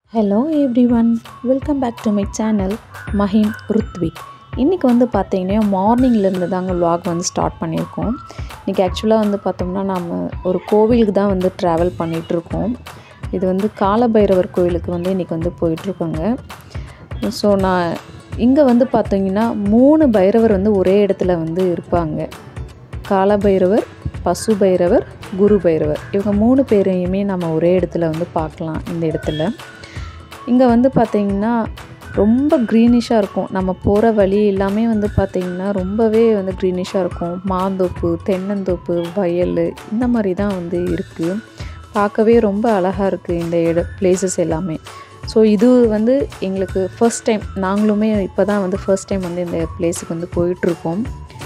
hello everyone welcome back to my channel Mahim Ruthvik இன்றைக்கி வந்து பார்த்தீங்கன்னா மார்னிங்லேருந்து தாங்க vlog வந்து ஸ்டார்ட் பண்ணியிருக்கோம் இன்றைக்கி ஆக்சுவலாக வந்து பார்த்தோம்னா நம்ம ஒரு கோவிலுக்கு தான் வந்து ட்ராவல் பண்ணிகிட்ருக்கோம் இது வந்து காலபைரவர் கோவிலுக்கு வந்து இன்றைக்கி வந்து போயிட்டுருக்கோங்க ஸோ நான் இங்கே வந்து பார்த்தீங்கன்னா மூணு பைரவர் வந்து ஒரே இடத்துல வந்து இருப்பாங்க காலபைரவர் பசு பைரவர் குரு பைரவர் இவங்க மூணு பேரையுமே நம்ம ஒரே இடத்துல வந்து பார்க்கலாம் இந்த இடத்துல இங்கே வந்து பார்த்திங்கன்னா ரொம்ப க்ரீனிஷாக இருக்கும் நம்ம போகிற வழி எல்லாமே வந்து பார்த்திங்கன்னா ரொம்பவே வந்து க்ரீனிஷாக இருக்கும் மாந்தோப்பு தென்னந்தோப்பு வயல் இந்த மாதிரி தான் வந்து இருக்குது பார்க்கவே ரொம்ப அழகாக இருக்குது இந்த இட பிளேசஸ் எல்லாமே ஸோ இது வந்து எங்களுக்கு ஃபர்ஸ்ட் டைம் நாங்களுமே இப்போ தான் வந்து ஃபர்ஸ்ட் டைம் வந்து இந்த பிளேஸுக்கு வந்து போயிட்டுருக்கோம்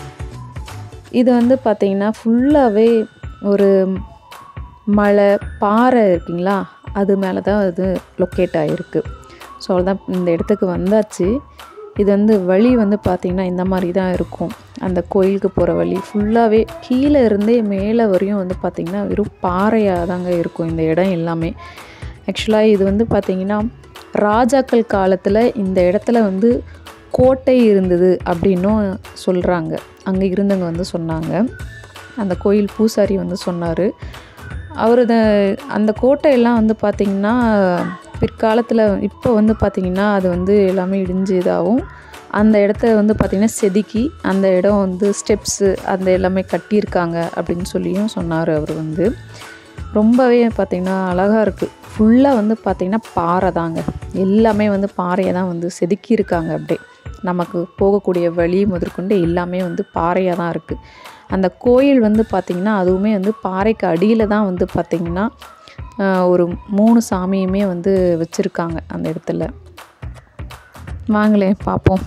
இது வந்து பார்த்திங்கன்னா ஃபுல்லாகவே ஒரு மலை பாறை இருக்குங்களா அது மேலே தான் இது லொக்கேட் ஆகிருக்கு ஸோ அவ்வளோதான் இந்த இடத்துக்கு வந்தாச்சு இது வந்து வழி வந்து பார்த்திங்கன்னா இந்த மாதிரி தான் இருக்கும் அந்த கோயிலுக்கு போகிற வழி ஃபுல்லாகவே கீழே இருந்தே மேலே வரையும் வந்து பார்த்திங்கன்னா வெறும் பாறையாக தாங்க இருக்கும் இந்த இடம் எல்லாமே ஆக்சுவலாக இது வந்து பார்த்திங்கன்னா ராஜாக்கள் காலத்தில் இந்த இடத்துல வந்து கோட்டை இருந்தது அப்படின்னும் சொல்கிறாங்க அங்கே இருந்தவங்க வந்து சொன்னாங்க அந்த கோயில் பூசாரி வந்து சொன்னார் அவர் அந்த கோட்டையெல்லாம் வந்து பார்த்திங்கன்னா பிற்காலத்தில் இப்போ வந்து பார்த்திங்கன்னா அது வந்து எல்லாமே இடிஞ்சு இதாகும் அந்த இடத்த வந்து பார்த்திங்கன்னா செதுக்கி அந்த இடம் வந்து ஸ்டெப்ஸு அந்த எல்லாமே கட்டியிருக்காங்க அப்படின்னு சொல்லியும் சொன்னார் அவர் வந்து ரொம்பவே பார்த்திங்கன்னா அழகாக இருக்குது ஃபுல்லாக வந்து பார்த்திங்கன்னா பாறை தாங்க எல்லாமே வந்து பாறையை தான் வந்து செதுக்கியிருக்காங்க அப்படியே நமக்கு போகக்கூடிய வழி முதற்கொண்டு எல்லாமே வந்து பாறையாக தான் இருக்குது அந்த கோயில் வந்து பார்த்திங்கன்னா அதுவுமே வந்து பாறைக்கு அடியில் தான் வந்து பார்த்திங்கன்னா ஒரு மூணு சாமியுமே வந்து வச்சுருக்காங்க அந்த இடத்துல வாங்களேன் பார்ப்போம்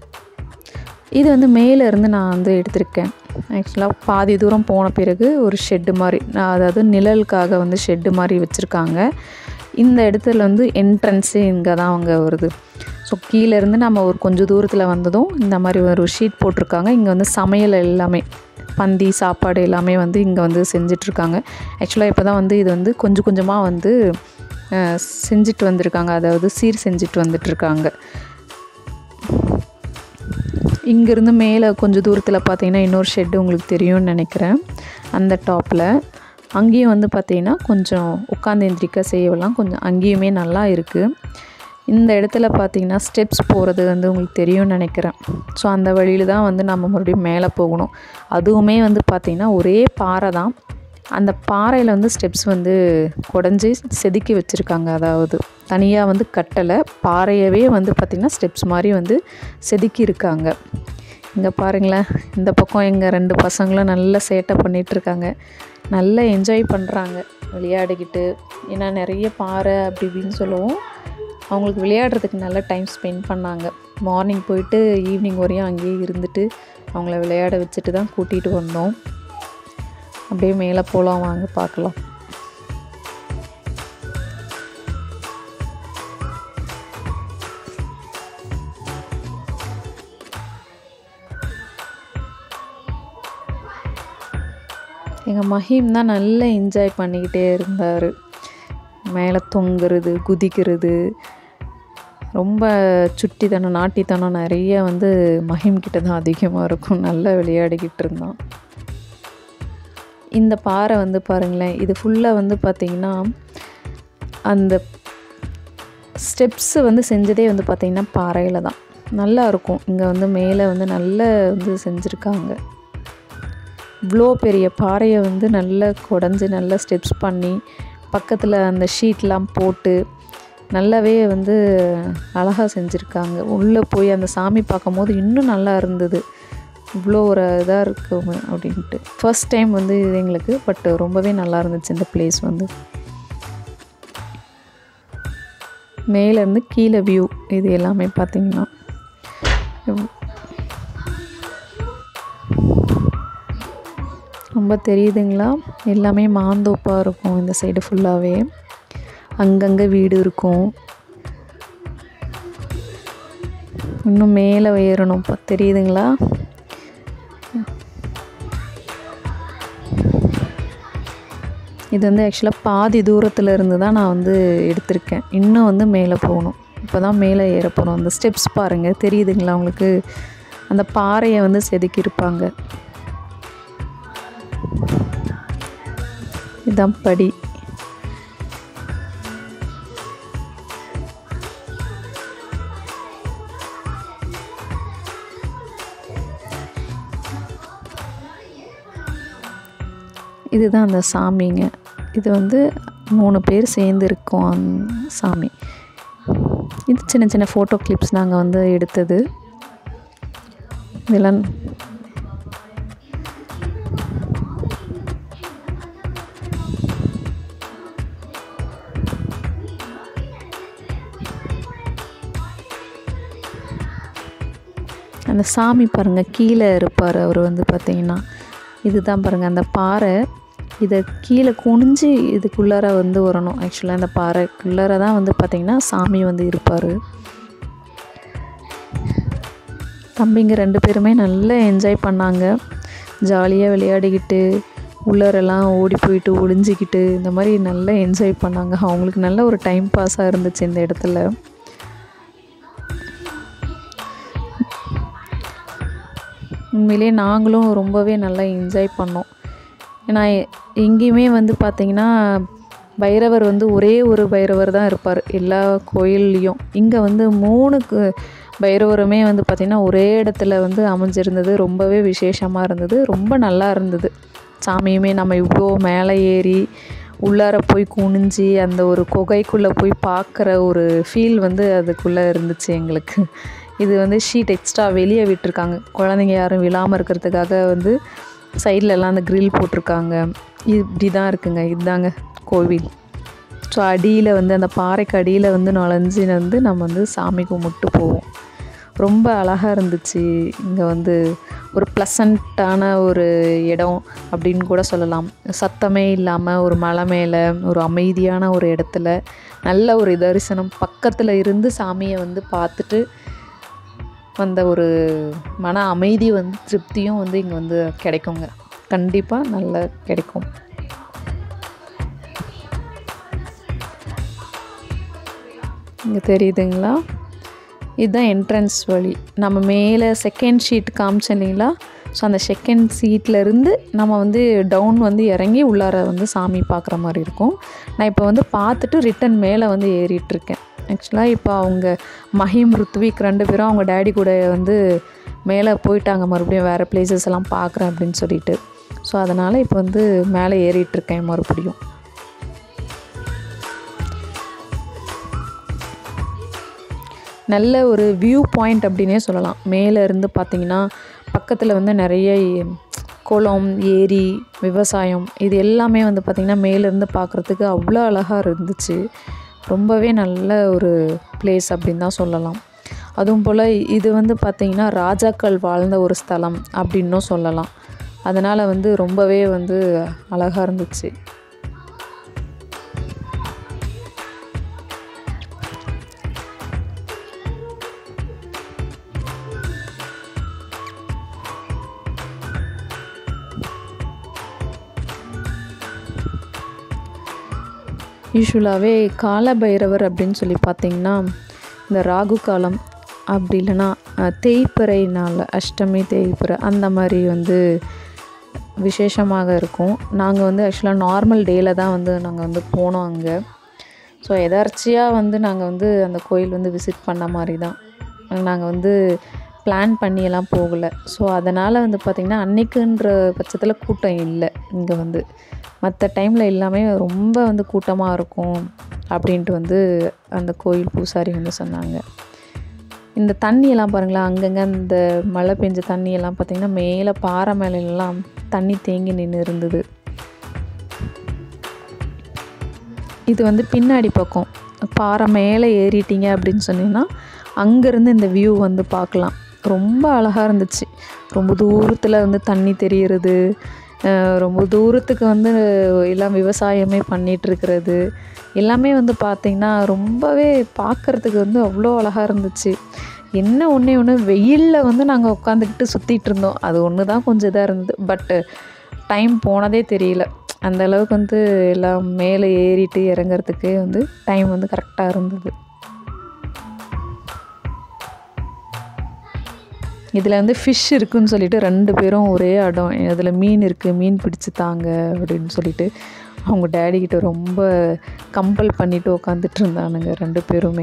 இது வந்து மேலே இருந்து நான் வந்து எடுத்திருக்கேன் ஆக்சுவலாக பாதி தூரம் போன பிறகு ஒரு ஷெட்டு மாதிரி அதாவது நிழலுக்காக வந்து ஷெட்டு மாதிரி வச்சுருக்காங்க இந்த இடத்துல வந்து என்ட்ரன்ஸே இங்கே தான் அவங்க வருது ஸோ கீழேருந்து நம்ம ஒரு கொஞ்சம் தூரத்தில் வந்ததும் இந்த மாதிரி ஒரு ஷீட் போட்டிருக்காங்க இங்கே வந்து சமையல் எல்லாமே பந்தி சாப்பாடு எல்லாமே வந்து இங்கே வந்து செஞ்சிட்ருக்காங்க ஆக்சுவலாக இப்போ தான் வந்து இது வந்து கொஞ்சம் கொஞ்சமாக வந்து செஞ்சுட்டு வந்திருக்காங்க அதாவது சீர் செஞ்சுட்டு வந்துட்டுருக்காங்க இங்கேருந்து மேலே கொஞ்சம் தூரத்தில் பார்த்தீங்கன்னா இன்னொரு ஷெட்டு உங்களுக்கு தெரியும்னு நினைக்கிறேன் அந்த டாப்பில் அங்கேயும் வந்து பார்த்திங்கன்னா கொஞ்சம் உட்காந்து எந்திரிக்க செய்யலாம் கொஞ்சம் அங்கேயுமே நல்லா இருக்குது இந்த இடத்துல பார்த்தீங்கன்னா ஸ்டெப்ஸ் போகிறது வந்து உங்களுக்கு தெரியும்னு நினைக்கிறேன் ஸோ அந்த வழியில் தான் வந்து நம்ம மறுபடியும் மேலே போகணும் அதுவுமே வந்து பார்த்திங்கன்னா ஒரே பாறை தான் அந்த பாறையில் வந்து ஸ்டெப்ஸ் வந்து குடஞ்சி செதுக்கி வச்சுருக்காங்க அதாவது தனியாக வந்து கட்டலை பாறையவே வந்து பார்த்திங்கன்னா ஸ்டெப்ஸ் மாதிரி வந்து செதுக்கி இருக்காங்க இங்கே பாருங்களேன் இந்த பக்கம் எங்கள் ரெண்டு பசங்களும் நல்ல சேட்டை பண்ணிகிட்ருக்காங்க நல்லா என்ஜாய் பண்ணுறாங்க விளையாடிக்கிட்டு ஏன்னா நிறைய பாறை அப்படி இப்படின்னு சொல்லுவோம் அவங்களுக்கு விளையாடுறதுக்கு நல்ல டைம் ஸ்பெண்ட் பண்ணாங்க மார்னிங் போயிட்டு ஈவினிங் வரையும் அங்கேயே இருந்துட்டு அவங்கள விளையாட வச்சுட்டு தான் கூட்டிகிட்டு வந்தோம் அப்படியே மேலே போகலாம் வாங்க பார்க்கலாம் எங்கள் மஹீம் தான் நல்லா என்ஜாய் பண்ணிக்கிட்டே இருந்தார் மேலே தொங்குறது குதிக்கிறது ரொம்ப சுட்டித்தனம் நாட்டித்தனம் நிறைய வந்து மஹிம் கிட்ட தான் அதிகமாக இருக்கும் நல்லா விளையாடிக்கிட்டு இருந்தான் இந்த பாறை வந்து பாருங்களேன் இது ஃபுல்லாக வந்து பார்த்திங்கன்னா அந்த ஸ்டெப்ஸு வந்து செஞ்சதே வந்து பார்த்திங்கன்னா பாறையில் தான் நல்லா இருக்கும் இங்கே வந்து மேலே வந்து நல்ல வந்து செஞ்சுருக்காங்க இவ்வளோ பெரிய பாறையை வந்து நல்லா குடஞ்சி நல்லா ஸ்டெப்ஸ் பண்ணி பக்கத்தில் அந்த ஷீட்லாம் போட்டு நல்லாவே வந்து அழகாக செஞ்சுருக்காங்க உள்ளே போய் அந்த சாமி பார்க்கும்போது இன்னும் நல்லா இருந்தது இவ்வளோ ஒரு இதாக இருக்கும் அப்படின்ட்டு ஃபர்ஸ்ட் டைம் வந்து இது எங்களுக்கு பட் ரொம்பவே நல்லா இருந்துச்சு இந்த பிளேஸ் வந்து மேலேருந்து கீழே வியூ இது எல்லாமே பார்த்திங்கன்னா ரொம்ப தெரியுதுங்களா எல்லாமே மாந்தோப்பாக இருக்கும் இந்த சைடு ஃபுல்லாகவே அங்கங்கே வீடு இருக்கும் இன்னும் மேலே ஏறணும் இப்போ தெரியுதுங்களா இது வந்து ஆக்சுவலாக பாதி தூரத்தில் இருந்து தான் நான் வந்து எடுத்திருக்கேன் இன்னும் வந்து மேலே போகணும் இப்போ தான் மேலே ஏற போகிறோம் அந்த ஸ்டெப்ஸ் பாருங்கள் தெரியுதுங்களா உங்களுக்கு அந்த பாறையை வந்து செதுக்கியிருப்பாங்க இதுதான் படி இதுதான் அந்த சாமிங்க இது வந்து மூணு பேர் சேர்ந்து இருக்கோம் அந்த சாமி இது சின்ன சின்ன ஃபோட்டோ கிளிப்ஸ் நாங்கள் வந்து எடுத்தது இதெல்லாம் அந்த சாமி பாருங்கள் கீழே இருப்பார் அவர் வந்து பார்த்தீங்கன்னா இதுதான் பாருங்கள் அந்த பாறை இதை கீழே குனிஞ்சு இதுக்குள்ளார வந்து வரணும் ஆக்சுவலாக இந்த பாறைக்குள்ளார தான் வந்து பார்த்திங்கன்னா சாமி வந்து இருப்பார் தம்பிங்க ரெண்டு பேருமே நல்லா என்ஜாய் பண்ணாங்க ஜாலியாக விளையாடிக்கிட்டு உள்ளாரெல்லாம் ஓடி போயிட்டு ஒளிஞ்சிக்கிட்டு இந்த மாதிரி நல்லா என்ஜாய் பண்ணாங்க அவங்களுக்கு நல்ல ஒரு டைம் பாஸாக இருந்துச்சு இந்த இடத்துல உண்மையிலே நாங்களும் ரொம்பவே நல்லா என்ஜாய் பண்ணோம் ஏன்னா எ- எங்கேயுமே வந்து பார்த்திங்கன்னா பைரவர் வந்து ஒரே ஒரு பைரவர் தான் இருப்பார் எல்லா கோயில்லையும் இங்கே வந்து மூணு கு- பைரவருமே வந்து பார்த்திங்கன்னா ஒரே இடத்துல வந்து அமைஞ்சிருந்தது ரொம்பவே விசேஷமாக இருந்தது ரொம்ப நல்லா இருந்தது சாமியுமே நம்ம இவ்வளோ மேலே ஏறி உள்ளார போய் குனிஞ்சி அந்த ஒரு குகைக்குள்ளே போய் பார்க்குற ஒரு ஃபீல் வந்து அதுக்குள்ளே இருந்துச்சு எங்களுக்கு இது வந்து ஷீட் எக்ஸ்ட்ரா வெளியே விட்டிருக்காங்க குழந்தைங்க யாரும் விழாமல் இருக்கிறதுக்காக வந்து சைடில் எல்லாம் அந்த grill போட்டிருக்காங்க இது இப்படி தான் இருக்குங்க இதுதாங்க கோவில் ஸோ அடியில் வந்து அந்த பாறைக்கு அடியில் வந்து நுழைஞ்சி வந்து நம்ம வந்து சாமி கும்பிட்டு போவோம் ரொம்ப அழகாக இருந்துச்சு இங்கே வந்து ஒரு ப்ளசண்ட்டான ஒரு இடம் அப்படின்னு கூட சொல்லலாம் சத்தமே இல்லாமல் ஒரு மலை மேலே ஒரு அமைதியான ஒரு இடத்துல நல்ல ஒரு தரிசனம் பக்கத்தில் இருந்து சாமியை வந்து பார்த்துட்டு வந்த ஒரு மன அமைதி வந்து திருப்தியும் வந்து இங்கே வந்து கிடைக்குங்க கண்டிப்பாக நல்லா கிடைக்கும் இங்கே தெரியுதுங்களா இதுதான் என்ட்ரன்ஸ் வழி நம்ம மேலே செகண்ட் ஷீட் காமிச்சோம் இல்லைங்களா ஸோ அந்த செகண்ட் சீட்லேருந்து நம்ம வந்து டவுன் வந்து இறங்கி உள்ளார வந்து சாமி பார்க்குற மாதிரி இருக்கும் நான் இப்போ வந்து பார்த்துட்டு ரிட்டன் மேலே வந்து ஏறிட்டுருக்கேன் ஆக்சுவலாக இப்போ அவங்க மஹிம் ருத்விக் ரெண்டு பேரும் அவங்க டேடி கூட வந்து மேலே போயிட்டாங்க மறுபடியும் வேறு பிளேசஸ் எல்லாம் பார்க்குறேன் அப்படின்னு சொல்லிட்டு ஸோ அதனால் இப்போ வந்து மேலே ஏறிட்டுருக்கேன் மறுபடியும் நல்ல ஒரு வியூ பாயிண்ட் அப்படின்னே சொல்லலாம் மேலே இருந்து பார்த்தீங்கன்னா பக்கத்தில் வந்து நிறைய குளம் ஏரி விவசாயம் இது எல்லாமே வந்து பார்த்திங்கன்னா மேலேருந்து பார்க்குறதுக்கு அவ்வளோ அழகாக இருந்துச்சு ரொம்பவே நல்ல ஒரு பிளேஸ் அப்படின்னு தான் சொல்லலாம் அதுவும் போல் இது வந்து பார்த்திங்கன்னா ராஜாக்கள் வாழ்ந்த ஒரு ஸ்தலம் அப்படின்னும் சொல்லலாம் அதனால் வந்து ரொம்பவே வந்து அழகாக இருந்துச்சு யூஸ்வலாகவே காலபைரவர் அப்படின்னு சொல்லி பார்த்தீங்கன்னா இந்த ராகு காலம் அப்படி இல்லைன்னா அஹ், தேய்பிறை நாள் அஷ்டமி தேய்பிறை அந்த மாதிரி வந்து விசேஷமாக இருக்கும் நாங்கள் வந்து ஆக்சுவலாக நார்மல் டேயில் தான் வந்து நாங்கள் வந்து போனோம் அங்கே ஸோ எதார்ச்சியாக வந்து நாங்கள் வந்து அந்த கோயில் வந்து விசிட் பண்ண மாதிரி தான் நாங்கள் வந்து பிளான் பண்ணியெல்லாம் போகலை ஸோ அதனால் வந்து பார்த்திங்கன்னா அன்னைக்குன்ற பட்சத்தில் கூட்டம் இல்லை இங்கே வந்து மற்ற டைமில் எல்லாமே ரொம்ப வந்து கூட்டமாக இருக்கும் அப்படின்ட்டு வந்து அந்த கோயில் பூசாரி வந்து சொன்னாங்க இந்த தண்ணியெல்லாம் பாருங்களேன் அங்கங்கே இந்த மழை பெஞ்ச தண்ணியெல்லாம் பார்த்திங்கன்னா மேலே பாறை மேல எல்லாம் தண்ணி தேங்கி நின்று இருந்தது இது வந்து பின்னாடி பக்கம் பாறை மேலே ஏறிட்டீங்க அப்படின்னு சொன்னீங்கன்னா அங்கேருந்து இந்த வியூ வந்து பார்க்கலாம் ரொம்ப அழகாக இருந்துச்சு ரொம்ப தூரத்தில் வந்து தண்ணி தெரிகிறது அஹ் ரொம்ப தூரத்துக்கு வந்து எல்லாம் விவசாயமே பண்ணிட்டு இருக்கிறது எல்லாமே வந்து பார்த்திங்கன்னா ரொம்பவே பார்க்குறதுக்கு வந்து அவ்வளோ அழகாக இருந்துச்சு என்ன ஒன்றே ஒன்று வெயிலில் வந்து நாங்கள் உட்காந்துக்கிட்டு சுற்றிட்டு இருந்தோம் அது ஒன்று தான் கொஞ்சம் இதாக இருந்தது பட்டு டைம் போனதே தெரியல அந்த அளவுக்கு வந்து எல்லாம் மேலே ஏறிட்டு இறங்குறதுக்கு வந்து டைம் வந்து கரெக்டாக இருந்தது இதில் வந்து ஃபிஷ் இருக்குன்னு சொல்லிட்டு ரெண்டு பேரும் ஒரே இடம் அதில் மீன் இருக்குது மீன் பிடிச்சி தாங்க அப்படின்னு சொல்லிட்டு அவங்க டேடி கிட்ட ரொம்ப கம்பல் பண்ணிட்டு உட்காந்துட்டு இருந்தானுங்க ரெண்டு பேருமே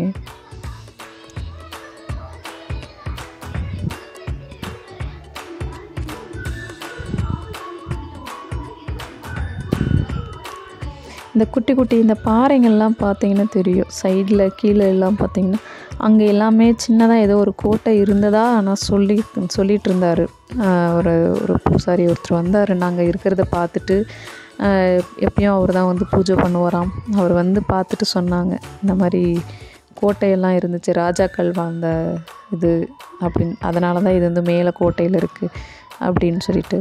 இந்த குட்டி குட்டி இந்த பாறைங்கள்லாம் பார்த்தீங்கன்னா தெரியும் சைடில் கீழே எல்லாம் பார்த்தீங்கன்னா அங்கே எல்லாமே சின்னதாக ஏதோ ஒரு கோட்டை இருந்ததா ஆனால் சொல்லி சொல்லிட்டு இருந்தார் ஒரு ஒரு பூசாரி ஒருத்தர் வந்தார் நாங்கள் இருக்கிறத பார்த்துட்டு ஆஹ் எப்பயும் அவர் தான் வந்து பூஜை பண்ணுவாராம் அவர் வந்து பார்த்துட்டு சொன்னாங்க இந்த மாதிரி கோட்டையெல்லாம் இருந்துச்சு ராஜாக்கள் வாழ்ந்த இது அப்படின்னு அதனால தான் இது வந்து மேலே கோட்டையில் இருக்குது அப்படின்னு சொல்லிட்டு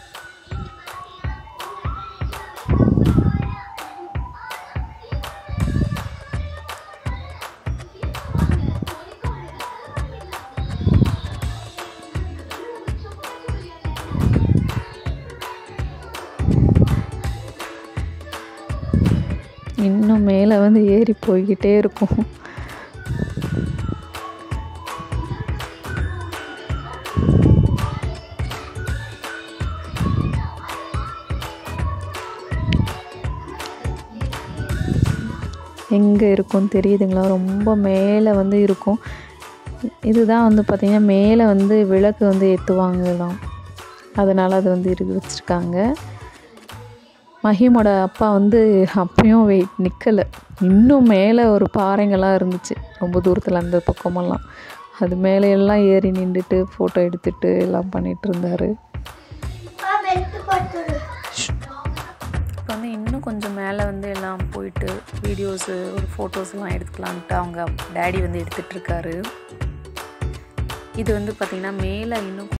இன்னும் மேலே வந்து ஏறி போய்கிட்டே இருக்கும் எங்கே இருக்கும் தெரியுதுங்களா ரொம்ப மேலே வந்து இருக்கும் இதுதான் வந்து பார்த்திங்கன்னா மேலே வந்து விளக்கு வந்து ஏற்றுவாங்கலாம் அதனால் அது வந்து இருக்கு வச்சுருக்காங்க மஹிமோட அப்பா வந்து அப்பயும் வெயிட் நிற்கலை இன்னும் மேலே ஒரு பாறைங்கள்லாம் இருந்துச்சு ரொம்ப தூரத்தில் அந்த பக்கமெல்லாம் அது மேலே எல்லாம் ஏறி நின்றுட்டு ஃபோட்டோ எடுத்துட்டு எல்லாம் பண்ணிகிட்டு இருந்தார் இப்போ வந்து இன்னும் கொஞ்சம் மேலே வந்து எல்லாம் போயிட்டு வீடியோஸு ஒரு ஃபோட்டோஸ்லாம் எடுத்துக்கலான்ட்டு அவங்க டேடி வந்து எடுத்துகிட்டு இருக்காரு இது வந்து பார்த்திங்கன்னா மேலே இன்னும்